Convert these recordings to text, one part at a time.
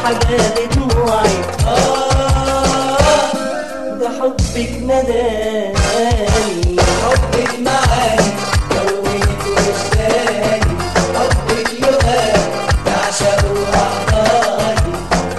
حجاب دموعي آه ده حبك نداني حبك معاني كونت وجداني حبك يغاني تعشق أحضاني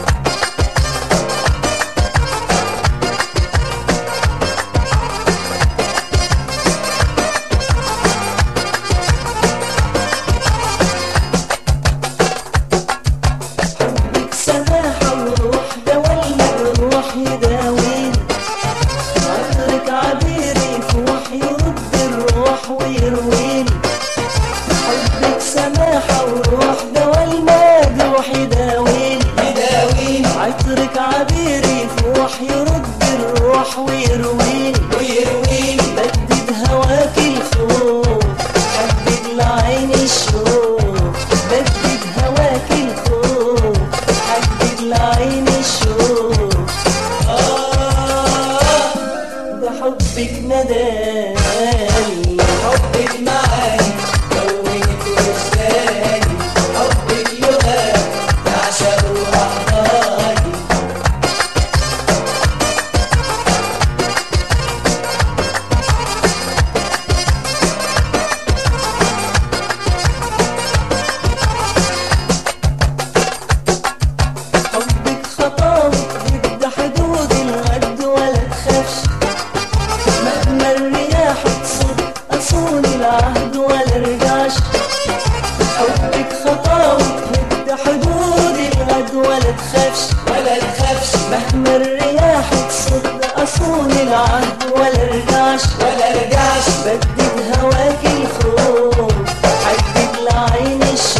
حبك سماحة ووحدة ولا الروح يداويني عطرك عبيري في وحي يرد الروح ويرويني حبك سماحة ووحدة ولا الروح يداويني يداويني عطرك عبيري في وحي يرد الروح ويرويني ويرويني بدد هواك الخوف حدد لعيني الشوق بدد هواك الخوف حدد لعيني الشوق آه ده حبك نداني حبك معاني كونت وجداني حبك يغاني تعشق أحضاني حبك خطاوي ضد حدود الغد ولا تخافش مهما الرياح تصد أصون العهد ولا رجعش حبك خطاوي ضد حدود الغد ولا تخافش ولا تخافش مهما الرياح تصد أصون العهد ولا رجعش ولا رجعش بدد هواك الخوف حدد لعين الشوق